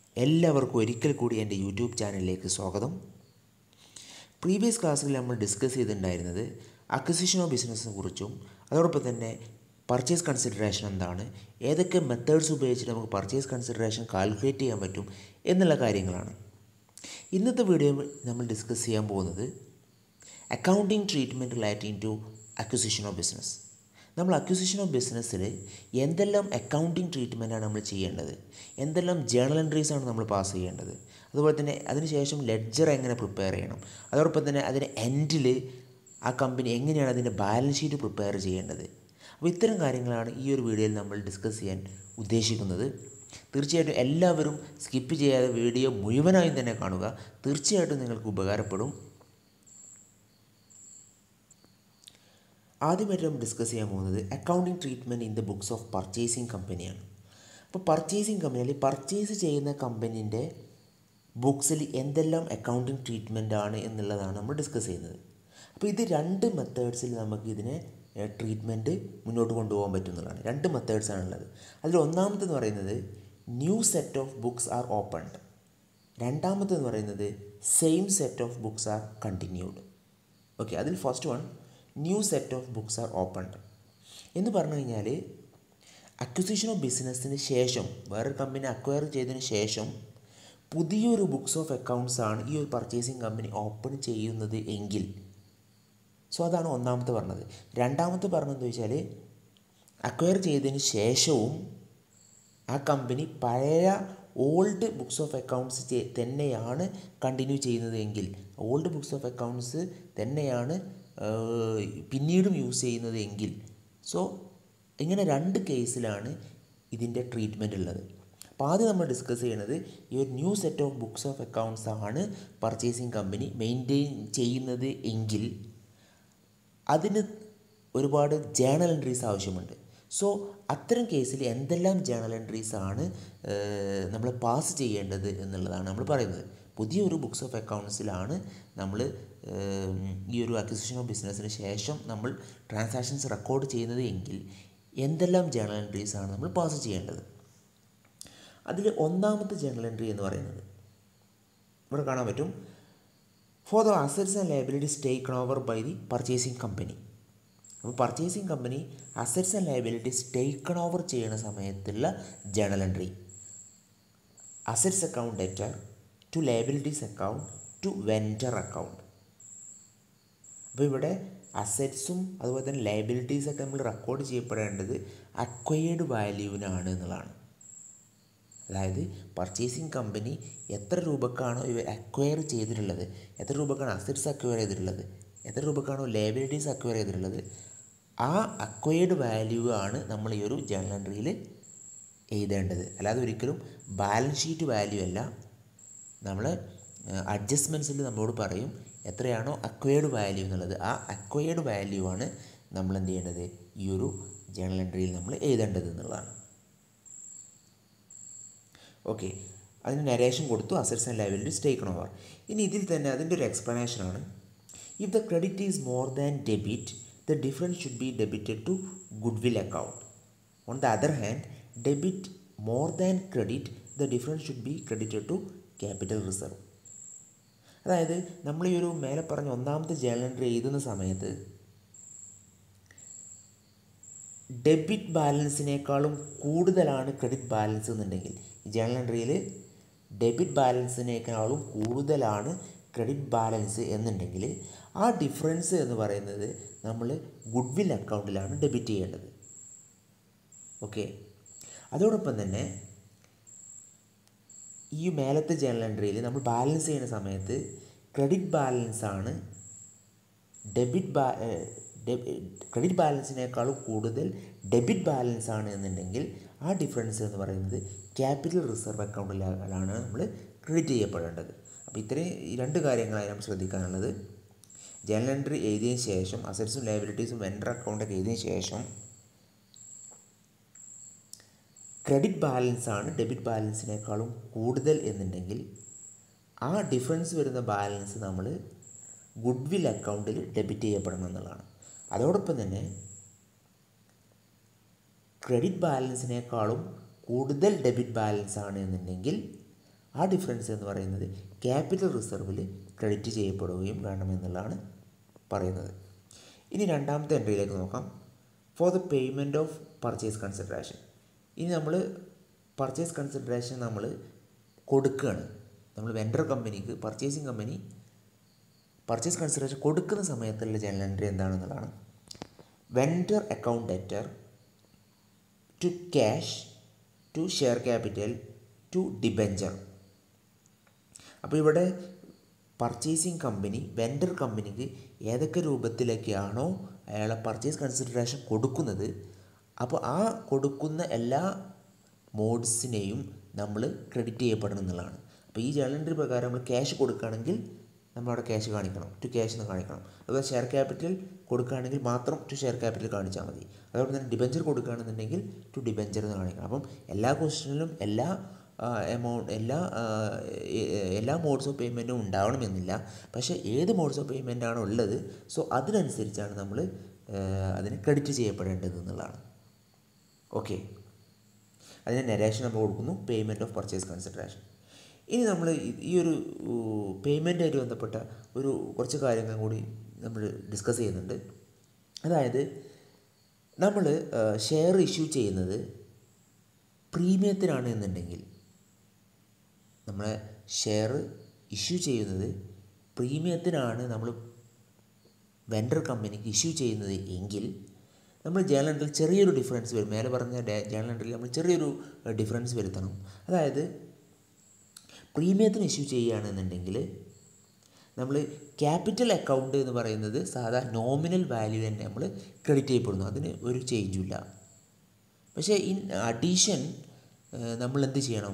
എല്ലാവർക്കും ഒരിക്കൽ കൂടി എൻ്റെ യൂട്യൂബ് ചാനലിലേക്ക് സ്വാഗതം പ്രീവിയസ് ക്ലാസ്സിൽ നമ്മൾ ഡിസ്കസ് ചെയ്തിട്ടുണ്ടായിരുന്നത് അക്വിസിഷൻ ഓഫ് ബിസിനസ്സിനെ കുറിച്ചും അതോടൊപ്പം തന്നെ പർച്ചേസ് കൺസിഡറേഷൻ എന്താണ് ഏതൊക്കെ മെത്തേഡ്സ് ഉപയോഗിച്ചിട്ട് നമുക്ക് പർച്ചേസ് കൺസിഡറേഷൻ കാൽക്കുലേറ്റ് ചെയ്യാൻ പറ്റും എന്നുള്ള കാര്യങ്ങളാണ് ഇന്നത്തെ വീഡിയോ നമ്മൾ ഡിസ്കസ് ചെയ്യാൻ പോകുന്നത് accounting treatment relating to acquisition of business നമ്മൾ അക്വിസിഷൻ ഓഫ് ബിസിനസ്സിൽ എന്തെല്ലാം അക്കൗണ്ടിങ് ട്രീറ്റ്മെൻറ്റാണ് നമ്മൾ ചെയ്യേണ്ടത് എന്തെല്ലാം ജേണൽ എൻട്രീസ് ആണ് നമ്മൾ പാസ് ചെയ്യേണ്ടത് അതുപോലെ തന്നെ അതിനുശേഷം ലെഡ്ജർ എങ്ങനെ പ്രിപ്പയർ ചെയ്യണം അതോടൊപ്പം തന്നെ അതിൻ്റെ എൻഡിൽ ആ കമ്പനി എങ്ങനെയാണ് അതിൻ്റെ ബാലൻസ് ഷീറ്റ് പ്രിപ്പയർ ചെയ്യേണ്ടത് അപ്പോൾ ഇത്തരം കാര്യങ്ങളാണ് ഈ ഒരു വീഡിയോയിൽ നമ്മൾ ഡിസ്കസ് ചെയ്യാൻ ഉദ്ദേശിക്കുന്നത് തീർച്ചയായിട്ടും എല്ലാവരും സ്കിപ്പ് ചെയ്യാതെ വീഡിയോ മുഴുവനായും തന്നെ കാണുക തീർച്ചയായിട്ടും നിങ്ങൾക്ക് ഉപകാരപ്പെടും ആദ്യമായിട്ട് നമ്മൾ ഡിസ്കസ് ചെയ്യാൻ പോകുന്നത് accounting treatment in the books of purchasing കമ്പനിയാണ് അപ്പോൾ പർച്ചേസിങ് കമ്പനി അല്ലെങ്കിൽ പർച്ചേസ് ചെയ്യുന്ന കമ്പനീൻ്റെ ബുക്സിൽ എന്തെല്ലാം അക്കൗണ്ടിങ് ട്രീറ്റ്മെൻ്റ് ആണ് എന്നുള്ളതാണ് നമ്മൾ ഡിസ്കസ് ചെയ്യുന്നത് അപ്പോൾ ഇത് രണ്ട് മെത്തേഡ്സിൽ നമുക്ക് ഇതിനെ ട്രീറ്റ്മെൻറ്റ് മുന്നോട്ട് കൊണ്ടുപോകാൻ പറ്റുന്നതാണ് രണ്ട് മെത്തേഡ്സ് ആണുള്ളത് അതിൽ ഒന്നാമത്തെന്ന് പറയുന്നത് new set of books are opened രണ്ടാമത്തെന്ന് പറയുന്നത് same set of books are continued okay അതിൽ first one new set of books are opened എന്ന് പറഞ്ഞു കഴിഞ്ഞാൽ അക്വിസിഷൻ ഓഫ് ബിസിനസ്സിന് ശേഷം വേറൊരു കമ്പനി അക്വയർ ചെയ്തതിന് ശേഷം പുതിയൊരു ബുക്സ് ഓഫ് അക്കൗണ്ട്സ് ആണ് ഈ ഒരു പർച്ചേസിങ് കമ്പനി ഓപ്പൺ ചെയ്യുന്നത് എങ്കിൽ സോ അതാണ് ഒന്നാമത്തെ പറഞ്ഞത് രണ്ടാമത്തെ പറഞ്ഞതെന്ന് വെച്ചാൽ അക്വയർ ചെയ്തതിന് ശേഷവും ആ കമ്പനി പഴയ ഓൾഡ് ബുക്സ് ഓഫ് അക്കൗണ്ട്സ് തന്നെയാണ് കണ്ടിന്യൂ ചെയ്യുന്നത് എങ്കിൽ ഓൾഡ് ബുക്സ് ഓഫ് അക്കൗണ്ട്സ് തന്നെയാണ് പിന്നീടും യൂസ് ചെയ്യുന്നത് എങ്കിൽ സോ ഇങ്ങനെ രണ്ട് കേസിലാണ് ഇതിൻ്റെ ട്രീറ്റ്മെൻ്റ് ഉള്ളത് അപ്പോൾ ആദ്യം നമ്മൾ ഡിസ്കസ് ചെയ്യുന്നത് ഈ ഒരു new set of books of accounts ആണ് പർച്ചേസിങ് കമ്പനി മെയിൻറ്റെയിൻ ചെയ്യുന്നത് എങ്കിൽ അതിന് ഒരുപാട് ജേണൽ എൻട്രീസ് ആവശ്യമുണ്ട് സോ അത്തരം കേസിൽ എന്തെല്ലാം ജേണൽ എൻട്രീസ് ആണ് നമ്മൾ പാസ് ചെയ്യേണ്ടത് എന്നുള്ളതാണ് നമ്മൾ പറയുന്നത് പുതിയൊരു ബുക്സ് ഓഫ് അക്കൗണ്ട്സിലാണ് നമ്മൾ ഈ ഒരു അക്വിസിഷൻ ഓഫ് ബിസിനസ്സിന് ശേഷം നമ്മൾ ട്രാൻസാക്ഷൻസ് റെക്കോർഡ് ചെയ്യുന്നത് എങ്കിൽ എന്തെല്ലാം ജേണൽ എൻട്രീസ് ആണ് നമ്മൾ പാസ് ചെയ്യേണ്ടത് അതിൽ ഒന്നാമത്തെ ജേണൽ എൻട്രി എന്ന് പറയുന്നത് ഇവിടെ കാണാൻ പറ്റും for the assets and liabilities taken over by the purchasing company അപ്പോൾ purchasing company assets and liabilities taken over ചെയ്യുന്ന സമയത്തുള്ള journal entry assets account debtor to liabilities account to vendor account അപ്പോൾ ഇവിടെ അസറ്റ്സും അതുപോലെ തന്നെ ലയബിലിറ്റീസൊക്കെ നമ്മൾ റെക്കോർഡ് ചെയ്യപ്പെടേണ്ടത് അക്വയേർഡ് വാല്യൂവിനാണ് എന്നുള്ളതാണ് അതായത് പർച്ചേസിങ് കമ്പനി എത്ര രൂപക്കാണോ ഇവർ അക്വയർ ചെയ്തിട്ടുള്ളത് എത്ര രൂപക്കാണ് അസറ്റ്സ് അക്വയർ ചെയ്തിട്ടുള്ളത് എത്ര രൂപക്കാണോ ലയബിലിറ്റീസ് അക്വയർ ചെയ്തിട്ടുള്ളത് ആ അക്വയർഡ് വാല്യൂ ആണ് നമ്മൾ ഈ ഒരു ജേണൽ എൻട്രിയിൽ എഴുതേണ്ടത് അല്ലാതെ ഒരിക്കലും ബാലൻസ് ഷീറ്റ് വാല്യൂ അല്ല നമ്മൾ അഡ്ജസ്റ്റ്മെൻറ്റ്സിൽ നമ്മളോട് പറയും എത്രയാണോ അക്വയർഡ് വാല്യൂ എന്നുള്ളത് ആ അക്വയർഡ് വാല്യൂ ആണ് നമ്മൾ എന്ത് ചെയ്യേണ്ടത് ഈ ഒരു ജേണൽ എൻട്രിയിൽ നമ്മൾ എഴുതേണ്ടത് എന്നുള്ളതാണ് ഓക്കെ അതിന് നരേഷൻ കൊടുത്തു assets and liabilities taken over ഇനി ഇതിൽ തന്നെ അതിൻ്റെ ഒരു എക്സ്പ്ലനേഷനാണ് if the credit is more than debit the difference should be debited to goodwill account on the other hand debit more than credit the difference should be credited to capital reserve അതായത് നമ്മൾ ഈ ഒരു മേലെ പറഞ്ഞ ഒന്നാമത്തെ journal entry എഴുതുന്ന സമയത്ത് debit ബാലൻസിനേക്കാളും കൂടുതലാണ് ക്രെഡിറ്റ് ബാലൻസ് എന്നുണ്ടെങ്കിൽ ഈ ജേണൽ എൻട്രിയിൽ ഡെബിറ്റ് ബാലൻസിനേക്കാളും കൂടുതലാണ് ക്രെഡിറ്റ് ബാലൻസ് എന്നുണ്ടെങ്കിൽ ആ ഡിഫറൻസ് എന്ന് പറയുന്നത് നമ്മൾ ഗുഡ് വിൽ അക്കൗണ്ടിലാണ് ഡെബിറ്റ് ചെയ്യേണ്ടത് ഓക്കെ അതോടൊപ്പം തന്നെ ഈ മേലത്തെ ജേണൽ എൻട്രിയിൽ നമ്മൾ ബാലൻസ് ചെയ്യുന്ന സമയത്ത് ക്രെഡിറ്റ് ബാലൻസ് ആണ് ഡെബിറ്റ് ബാ ക്രെഡിറ്റ് ബാലൻസിനേക്കാളും കൂടുതൽ ഡെബിറ്റ് ബാലൻസ് ആണ് എന്നുണ്ടെങ്കിൽ ആ ഡിഫറൻസ് എന്ന് പറയുന്നത് ക്യാപിറ്റൽ റിസർവ് അക്കൗണ്ടിലാണ് നമ്മൾ ക്രെഡിറ്റ് ചെയ്യപ്പെടേണ്ടത് അപ്പോൾ ഇത്രയും ഈ രണ്ട് കാര്യങ്ങളാണ് നമ്മൾ ശ്രദ്ധിക്കാനുള്ളത് ജേണൽ എൻട്രി എഴുതിയതിന് ശേഷം അസറ്റ്സും ലയബിലിറ്റീസും വെൻഡർ അക്കൗണ്ടൊക്കെ എഴുതിയതിന് ശേഷം ക്രെഡിറ്റ് ബാലൻസ് ആണ് ഡെബിറ്റ് ബാലൻസിനേക്കാളും കൂടുതൽ എന്നുണ്ടെങ്കിൽ ആ ഡിഫറൻസ് വരുന്ന ബാലൻസ് നമ്മൾ ഗുഡ് വിൽ അക്കൗണ്ടിൽ ഡെബിറ്റ് ചെയ്യപ്പെടണം എന്നുള്ളതാണ് അതോടൊപ്പം തന്നെ ക്രെഡിറ്റ് ബാലൻസിനേക്കാളും കൂടുതൽ ഡെബിറ്റ് ബാലൻസ് ആണ് എന്നുണ്ടെങ്കിൽ ആ ഡിഫറൻസ് എന്ന് പറയുന്നത് ക്യാപിറ്റൽ റിസർവിൽ ക്രെഡിറ്റ് ചെയ്യപ്പെടുകയും വേണമെന്നുള്ളതാണ് പറയുന്നത് ഇനി രണ്ടാമത്തെ എൻട്രിയിലേക്ക് നോക്കാം for the payment of purchase consideration ഇനി നമ്മൾ പർച്ചേസ് കൺസിഡറേഷൻ നമ്മൾ കൊടുക്കുകയാണ് നമ്മൾ വെൻഡർ കമ്പനിക്ക് പർച്ചേസിങ് കമ്പനി പർച്ചേസ് കൺസിഡറേഷൻ കൊടുക്കുന്ന സമയത്തുള്ള ജനറൽ എൻട്രി എന്താണെന്നുള്ളതാണ് vendor account debtor to cash to share capital to debenture അപ്പോൾ ഇവിടെ പർച്ചേസിങ് കമ്പനി വെൻഡർ കമ്പനിക്ക് ഏതൊക്കെ രൂപത്തിലൊക്കെയാണോ അയാളെ പർച്ചേസ് കൺസിഡറേഷൻ കൊടുക്കുന്നത് അപ്പോൾ ആ കൊടുക്കുന്ന എല്ലാ മോഡ്സിനെയും നമ്മൾ ക്രെഡിറ്റ് ചെയ്യപ്പെടണം എന്നുള്ളതാണ് അപ്പോൾ ഈ ജേണൽ എൻട്രി പ്രകാരം നമ്മൾ ക്യാഷ് കൊടുക്കുകയാണെങ്കിൽ നമ്മളവിടെ ക്യാഷ് കാണിക്കണം ടു ക്യാഷ് എന്ന് കാണിക്കണം അതുപോലെ ഷെയർ ക്യാപിറ്റൽ കൊടുക്കുകയാണെങ്കിൽ മാത്രം ടു ഷെയർ ക്യാപിറ്റൽ കാണിച്ചാൽ മതി അതോടൊപ്പം തന്നെ ഡിബെഞ്ചർ കൊടുക്കുകയാണെന്നുണ്ടെങ്കിൽ ടു ഡിബെഞ്ചർ എന്ന് കാണിക്കണം അപ്പം എല്ലാ ക്വസ്റ്റനിലും എല്ലാ എമൗണ്ട് എല്ലാ എല്ലാ മോഡ്സ് ഓഫ് പേയ്മെൻറ്റും ഉണ്ടാവണമെന്നില്ല പക്ഷേ ഏത് മോഡ്സ് ഓഫ് പേയ്മെൻ്റ് ആണോ ഉള്ളത് സോ അതിനനുസരിച്ചാണ് നമ്മൾ അതിന് ക്രെഡിറ്റ് ചെയ്യപ്പെടേണ്ടത് എന്നുള്ളതാണ് ഓക്കെ അതിന് നരേഷൻ നമ്മൾ കൊടുക്കുന്നു പേയ്മെൻറ്റ് ഓഫ് പർച്ചേസ് കൺസിഡറേഷൻ ഇനി നമ്മൾ ഈ ഒരു പേയ്മെൻറ്റായിട്ട് ബന്ധപ്പെട്ട ഒരു കുറച്ച് കാര്യങ്ങൾ കൂടി നമ്മൾ ഡിസ്കസ് ചെയ്യുന്നുണ്ട് അതായത് നമ്മൾ ഷെയർ ഇഷ്യൂ ചെയ്യുന്നത് പ്രീമിയത്തിനാണ് എന്നുണ്ടെങ്കിൽ നമ്മളെ ഷെയർ ഇഷ്യൂ ചെയ്യുന്നത് പ്രീമിയത്തിനാണ് നമ്മൾ വെൻഡർ കമ്പനിക്ക് ഇഷ്യൂ ചെയ്യുന്നത് എങ്കിൽ നമ്മൾ ജേണൽ എൻട്രിയിൽ ചെറിയൊരു ഡിഫറൻസ് വരും മേലെ പറഞ്ഞ ജേണൽ എൻട്രിയിൽ നമ്മൾ ചെറിയൊരു ഡിഫറൻസ് വരുത്തണം അതായത് പ്രീമിയത്തിന് ഇഷ്യൂ ചെയ്യുകയാണെന്നുണ്ടെങ്കിൽ നമ്മൾ ക്യാപിറ്റൽ അക്കൗണ്ട് എന്ന് പറയുന്നത് സാധാ നോമിനൽ വാല്യൂ തന്നെ നമ്മൾ ക്രെഡിറ്റ് ചെയ്യപ്പെടുന്നു അതിന് ഒരു ചേഞ്ചും ഇല്ല പക്ഷേ ഇൻ അഡീഷൻ നമ്മൾ എന്ത് ചെയ്യണം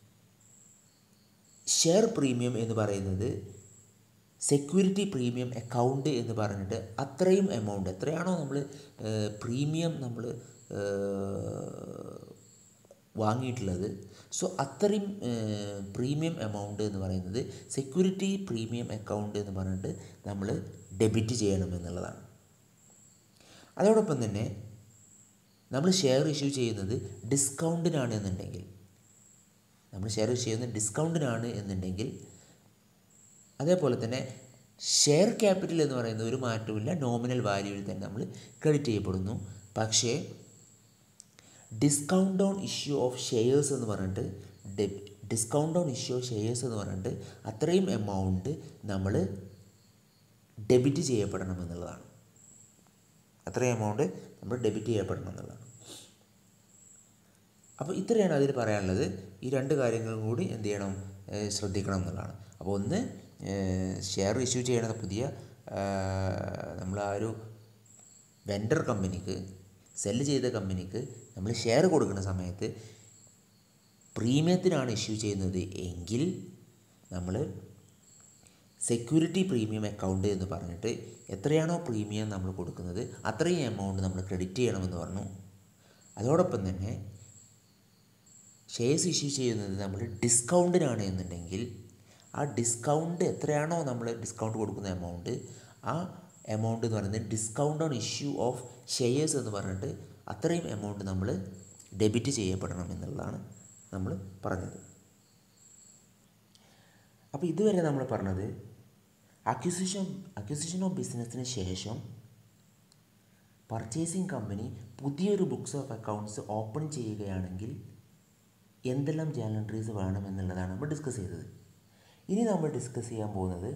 ഷെയർ പ്രീമിയം എന്ന് പറയുന്നത് സെക്യൂരിറ്റി പ്രീമിയം അക്കൗണ്ട് എന്ന് പറഞ്ഞിട്ട് അത്രയും എമൗണ്ട് എത്രയാണോ നമ്മൾ പ്രീമിയം നമ്മൾ വാങ്ങിയിട്ടുള്ളത് സോ അത്രയും പ്രീമിയം എമൗണ്ട് എന്ന് പറയുന്നത് സെക്യൂരിറ്റി പ്രീമിയം അക്കൗണ്ട് എന്ന് പറഞ്ഞിട്ട് നമ്മൾ ഡെബിറ്റ് ചെയ്യണം എന്നുള്ളതാണ് അതോടൊപ്പം തന്നെ നമ്മൾ ഷെയർ ഇഷ്യൂ ചെയ്യുന്നത് ഡിസ്കൗണ്ടിനാണ് എന്നുണ്ടെങ്കിൽ നമ്മൾ ഷെയർ ഇഷ്യൂ ചെയ്യുന്നത് ഡിസ്കൗണ്ടിനാണ് എന്നുണ്ടെങ്കിൽ അതേപോലെ തന്നെ ഷെയർ ക്യാപിറ്റൽ എന്ന് പറയുന്നത് ഒരു മാറ്റവുമില്ല നോമിനൽ വാല്യൂവിൽ തന്നെ നമ്മൾ ക്രെഡിറ്റ് ചെയ്യപ്പെടുന്നു പക്ഷേ discount on issue of shares എന്ന് പറഞ്ഞിട്ട് discount on issue of shares എന്ന് പറഞ്ഞിട്ട് അത്രയും എമൗണ്ട് നമ്മൾ ഡെബിറ്റ് ചെയ്യപ്പെടണം എന്നുള്ളതാണ് അത്രയും എമൗണ്ട് നമ്മൾ ഡെബിറ്റ് ചെയ്യപ്പെടണം എന്നുള്ളതാണ് അപ്പോൾ ഇത്രയാണ് അതിൽ പറയാനുള്ളത് ഈ രണ്ട് കാര്യങ്ങളും കൂടി എന്ത് ചെയ്യണം ശ്രദ്ധിക്കണം എന്നുള്ളതാണ് അപ്പോൾ ഒന്ന് ഷെയർ ഇഷ്യൂ ചെയ്യണ പുതിയ നമ്മൾ ആ ഒരു വെൻഡർ കമ്പനിക്ക് സെല്ല് ചെയ്ത കമ്പനിക്ക് നമ്മൾ ഷെയർ കൊടുക്കുന്ന സമയത്ത് പ്രീമിയത്തിനാണ് ഇഷ്യൂ ചെയ്യുന്നത് എങ്കിൽ നമ്മൾ സെക്യൂരിറ്റി പ്രീമിയം അക്കൗണ്ട് എന്ന് പറഞ്ഞിട്ട് എത്രയാണോ പ്രീമിയം നമ്മൾ കൊടുക്കുന്നത് അത്രയും എമൗണ്ട് നമ്മൾ ക്രെഡിറ്റ് ചെയ്യണമെന്ന് പറഞ്ഞു അതോടൊപ്പം തന്നെ ഷെയർസ് ഇഷ്യൂ ചെയ്യുന്നത് നമ്മൾ ഡിസ്കൗണ്ടിനാണ് എന്നുണ്ടെങ്കിൽ ആ ഡിസ്കൗണ്ട് എത്രയാണോ നമ്മൾ ഡിസ്കൗണ്ട് കൊടുക്കുന്ന എമൗണ്ട് ആ എമൗണ്ട് എന്ന് പറയുന്നത് discount on issue of shares എന്ന് പറഞ്ഞിട്ട് അത്രയും എമൗണ്ട് നമ്മൾ ഡെബിറ്റ് ചെയ്യപ്പെടണം എന്നുള്ളതാണ് നമ്മൾ പറഞ്ഞത് അപ്പോൾ ഇതുവരെ നമ്മൾ പറഞ്ഞത് അക്വിസിഷൻ അക്വിസിഷൻ ഓഫ് ബിസിനസ്സിന് ശേഷം പർച്ചേസിങ് കമ്പനി പുതിയൊരു ബുക്സ് ഓഫ് അക്കൗണ്ട്സ് ഓപ്പൺ ചെയ്യുകയാണെങ്കിൽ എന്തെല്ലാം ജേണൽ എൻട്രീസ് വേണമെന്നുള്ളതാണ് നമ്മൾ ഡിസ്കസ് ചെയ്തത് ഇനി നമ്മൾ ഡിസ്കസ് ചെയ്യാൻ പോകുന്നത്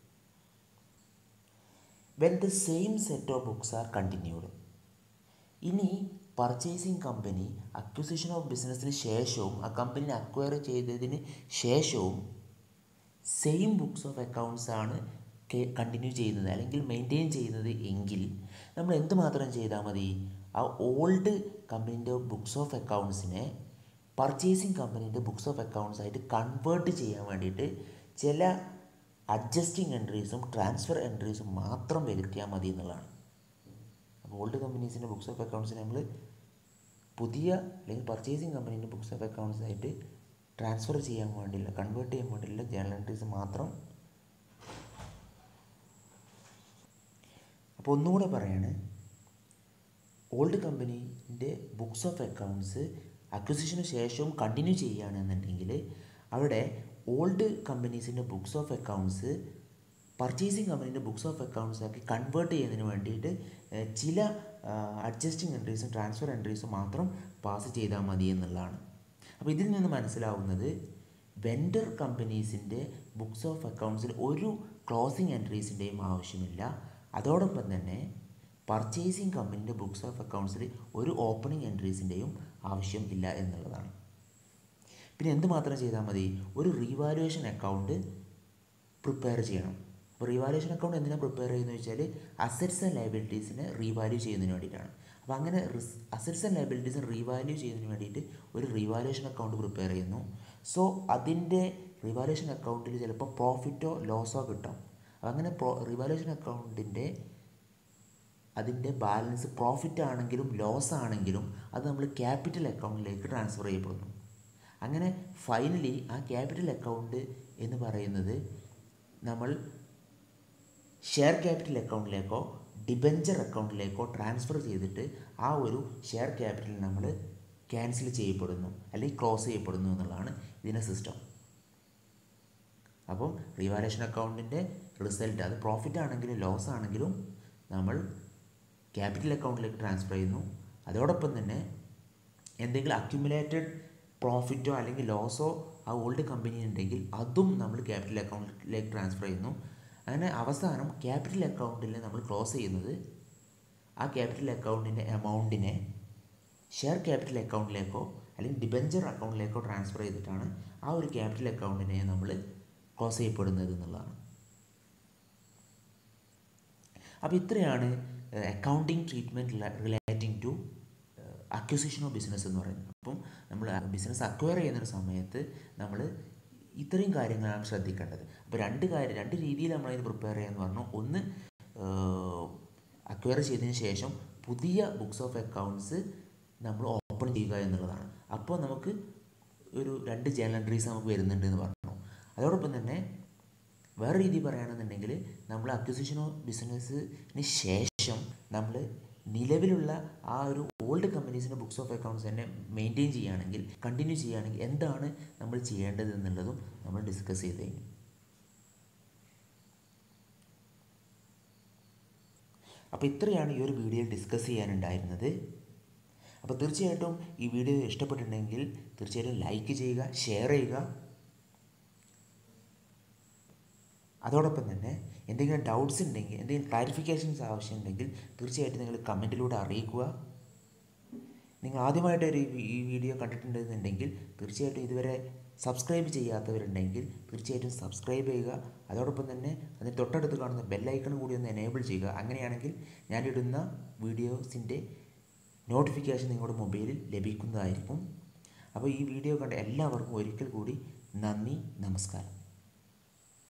when the same set of books are continued ഇനി പർച്ചേസിങ് കമ്പനി അക്വിസിഷൻ ഓഫ് ബിസിനസ്സിന് ശേഷവും ആ കമ്പനി അക്വയർ ചെയ്തതിന് ശേഷവും സെയിം ബുക്സ് ഓഫ് അക്കൗണ്ട്സ് ആണ് കണ്ടിന്യൂ ചെയ്യുന്നത് അല്ലെങ്കിൽ മെയിൻറ്റെയിൻ ചെയ്യുന്നത് എങ്കിൽ നമ്മൾ എന്തുമാത്രം ചെയ്താൽ മതി ആ ഓൾഡ് കമ്പനീൻ്റെ ബുക്സ് ഓഫ് അക്കൗണ്ട്സിനെ പർച്ചേസിങ് കമ്പനീൻ്റെ ബുക്സ് ഓഫ് അക്കൗണ്ട്സ് ആയിട്ട് കൺവേർട്ട് ചെയ്യാൻ വേണ്ടിയിട്ട് ചില അഡ്ജസ്റ്റിംഗ് എൻട്രീസും ട്രാൻസ്ഫർ എൻട്രീസും മാത്രം വരുത്തിയാൽ മതി എന്നുള്ളതാണ് അപ്പോൾ ഓൾഡ് കമ്പനീസിൻ്റെ ബുക്സ് ഓഫ് അക്കൗണ്ട്സിനെ നമ്മൾ പുതിയ അല്ലെങ്കിൽ പർച്ചേസിങ് കമ്പനീൻ്റെ ബുക്സ് ഓഫ് അക്കൗണ്ട്സ് ആയിട്ട് ട്രാൻസ്ഫർ ചെയ്യാൻ വേണ്ടിയില്ല കൺവേർട്ട് ചെയ്യാൻ വേണ്ടിയില്ല ജേണൽ എൻട്രീസ് മാത്രം അപ്പോൾ ഒന്നുകൂടെ പറയാണ് ഓൾഡ് കമ്പനീൻ്റെ ബുക്സ് ഓഫ് അക്കൗണ്ട്സ് അക്വിസിഷന് ശേഷവും കണ്ടിന്യൂ ചെയ്യുകയാണെന്നുണ്ടെങ്കിൽ അവിടെ ഓൾഡ് കമ്പനീസിൻ്റെ ബുക്സ് ഓഫ് അക്കൗണ്ട്സ് പർച്ചേസിങ് കമ്പനീൻ്റെ ബുക്സ് ഓഫ് അക്കൗണ്ട്സ് ആക്കി കൺവേർട്ട് ചെയ്യുന്നതിന് വേണ്ടിയിട്ട് ഏഹ്, ചില അഡ്ജസ്റ്റിംഗ് എൻട്രീസും ട്രാൻസ്ഫർ എൻട്രീസും മാത്രം പാസ് ചെയ്താൽ മതി എന്നുള്ളതാണ് അപ്പോൾ ഇതിൽ നിന്ന് മനസ്സിലാവുന്നത് വെൻഡർ കമ്പനീസിൻ്റെ ബുക്സ് ഓഫ് അക്കൗണ്ട്സിൽ ഒരു ക്ലോസിംഗ് എൻട്രീസിൻ്റെയും ആവശ്യമില്ല അതോടൊപ്പം തന്നെ പർച്ചേസിങ് കമ്പനീൻ്റെ ബുക്സ് ഓഫ് അക്കൗണ്ട്സിൽ ഒരു ഓപ്പണിംഗ് എൻട്രീസിൻ്റെയും ആവശ്യം ഇല്ല എന്നുള്ളതാണ് പിന്നെ എന്ത് മാത്രം ചെയ്താൽ മതി ഒരു റീവാലുവേഷൻ അക്കൗണ്ട് പ്രിപ്പയർ ചെയ്യണം അപ്പോൾ റീവാലുവേഷൻ അക്കൗണ്ട് എന്തിനാണ് പ്രിപ്പയർ ചെയ്യുന്നത് വെച്ചാൽ അസറ്റ്സ് ആൻഡ് ലയബിലിറ്റീസിനെ റീവാല്യൂ ചെയ്യുന്നതിന് വേണ്ടിയിട്ടാണ് അപ്പോൾ അങ്ങനെ അസറ്റ്സ് ആൻഡ് ലയബിലിറ്റീസിനെ റീവാല്യൂ ചെയ്യുന്നതിന് വേണ്ടിയിട്ട് ഒരു റീവാലുവേഷൻ അക്കൗണ്ട് പ്രിപ്പയർ ചെയ്യുന്നു സോ അതിൻ്റെ റീവാലുവേഷൻ അക്കൗണ്ടിൽ ചിലപ്പോൾ പ്രോഫിറ്റോ ലോസോ കിട്ടാം അപ്പോൾ അങ്ങനെ പ്രോ റീവാലുവേഷൻ അക്കൗണ്ടിൻ്റെ അതിൻ്റെ ബാലൻസ് പ്രോഫിറ്റ് ആണെങ്കിലും ലോസ് ആണെങ്കിലും അത് നമ്മൾ ക്യാപിറ്റൽ അക്കൗണ്ടിലേക്ക് ട്രാൻസ്ഫർ ചെയ്യപ്പെടുന്നു അങ്ങനെ ഫൈനലി ആ ക്യാപിറ്റൽ അക്കൗണ്ട് എന്ന് പറയുന്നത് നമ്മൾ ഷെയർ ക്യാപിറ്റൽ അക്കൗണ്ടിലേക്കോ ഡിബഞ്ചർ അക്കൗണ്ടിലേക്കോ ട്രാൻസ്ഫർ ചെയ്തിട്ട് ആ ഒരു ഷെയർ ക്യാപിറ്റൽ നമ്മൾ ക്യാൻസൽ ചെയ്യപ്പെടുന്നു അല്ലെങ്കിൽ ക്ലോസ് ചെയ്യപ്പെടുന്നു എന്നുള്ളതാണ് ഇതിൻ്റെ സിസ്റ്റം അപ്പം റീവാലേഷൻ അക്കൗണ്ടിൻ്റെ റിസൾട്ട് അത് പ്രോഫിറ്റ് ആണെങ്കിലും ലോസ് ആണെങ്കിലും നമ്മൾ ക്യാപിറ്റൽ അക്കൗണ്ടിലേക്ക് ട്രാൻസ്ഫർ ചെയ്യുന്നു അതോടൊപ്പം തന്നെ എന്തെങ്കിലും അക്യുമുലേറ്റഡ് പ്രോഫിറ്റോ അല്ലെങ്കിൽ ലോസോ ആ ഓൾഡ് കമ്പനി ഉണ്ടെങ്കിൽ അതും നമ്മൾ ക്യാപിറ്റൽ അക്കൗണ്ടിലേക്ക് ട്രാൻസ്ഫർ ചെയ്യുന്നു അങ്ങനെ അവസാനം ക്യാപിറ്റൽ അക്കൗണ്ടിൽ നമ്മൾ ക്ലോസ് ചെയ്യുന്നത് ആ ക്യാപിറ്റൽ അക്കൗണ്ടിൻ്റെ എമൗണ്ടിനെ ഷെയർ ക്യാപിറ്റൽ അക്കൗണ്ടിലേക്കോ അല്ലെങ്കിൽ ഡിബഞ്ചർ അക്കൗണ്ടിലേക്കോ ട്രാൻസ്ഫർ ചെയ്തിട്ടാണ് ആ ഒരു ക്യാപിറ്റൽ അക്കൗണ്ടിനെ നമ്മൾ ക്ലോസ് ചെയ്യപ്പെടുന്നത് എന്നുള്ളതാണ് അപ്പോൾ ഇത്രയാണ് accounting treatment relating to acquisition of business എന്ന് പറയുന്നത് അപ്പം നമ്മൾ ബിസിനസ് അക്വയർ ചെയ്യുന്ന ഒരു സമയത്ത് നമ്മൾ ഇത്രയും കാര്യങ്ങളാണ് ശ്രദ്ധിക്കേണ്ടത് അപ്പോൾ രണ്ട് കാര്യം രണ്ട് രീതിയിൽ നമ്മളതിന് പ്രിപ്പയർ ചെയ്യാന്ന് പറഞ്ഞു ഒന്ന് അക്വയർ ചെയ്തതിന് ശേഷം പുതിയ ബുക്സ് ഓഫ് അക്കൗണ്ട്സ് നമ്മൾ ഓപ്പൺ ചെയ്യുക എന്നുള്ളതാണ് അപ്പോൾ നമുക്ക് ഒരു രണ്ട് ജേണൽ എൻട്രീസ് നമുക്ക് വരുന്നുണ്ട് എന്ന് പറഞ്ഞു അതോടൊപ്പം തന്നെ വേറെ രീതി പറയുകയാണെന്നുണ്ടെങ്കിൽ നമ്മൾ അക്വിസിഷൻ ഓഫ് ബിസിനസ്സിന് ശേഷം നമ്മൾ നിലവിലുള്ള ആ ഒരു ഓൾഡ് കമ്പനീസിൻ്റെ ബുക്സ് ഓഫ് അക്കൗണ്ട്സ് തന്നെ മെയിൻറ്റെയിൻ ചെയ്യുകയാണെങ്കിൽ കണ്ടിന്യൂ ചെയ്യുകയാണെങ്കിൽ എന്താണ് നമ്മൾ ചെയ്യേണ്ടത് എന്നുള്ളതും നമ്മൾ ഡിസ്കസ് ചെയ്ത് കഴിഞ്ഞു അപ്പോൾ ഇത്രയാണ് ഈ ഒരു വീഡിയോയിൽ ഡിസ്കസ് ചെയ്യാനുണ്ടായിരുന്നത് അപ്പോൾ തീർച്ചയായിട്ടും ഈ വീഡിയോ ഇഷ്ടപ്പെട്ടിട്ടുണ്ടെങ്കിൽ തീർച്ചയായിട്ടും ലൈക്ക് ചെയ്യുക ഷെയർ ചെയ്യുക അതോടൊപ്പം തന്നെ എന്തെങ്കിലും ഡൗട്ട്സ് ഉണ്ടെങ്കിൽ എന്തെങ്കിലും ക്ലാരിഫിക്കേഷൻസ് ആവശ്യമുണ്ടെങ്കിൽ തീർച്ചയായിട്ടും നിങ്ങൾ കമൻറ്റിലൂടെ അറിയിക്കുക നിങ്ങൾ ആദ്യമായിട്ട് ഒരു ഈ വീഡിയോ കണ്ടിട്ടുണ്ടെന്നുണ്ടെങ്കിൽ തീർച്ചയായിട്ടും ഇതുവരെ സബ്സ്ക്രൈബ് ചെയ്യാത്തവരുണ്ടെങ്കിൽ തീർച്ചയായിട്ടും സബ്സ്ക്രൈബ് ചെയ്യുക അതോടൊപ്പം തന്നെ അതിന് തൊട്ടടുത്ത് കാണുന്ന ബെല്ലൈക്കൺ കൂടി ഒന്ന് എനേബിൾ ചെയ്യുക അങ്ങനെയാണെങ്കിൽ ഞാനിടുന്ന വീഡിയോസിൻ്റെ നോട്ടിഫിക്കേഷൻ നിങ്ങളുടെ മൊബൈലിൽ ലഭിക്കുന്നതായിരിക്കും അപ്പോൾ ഈ വീഡിയോ കണ്ട എല്ലാവർക്കും ഒരിക്കൽ കൂടി നന്ദി നമസ്കാരം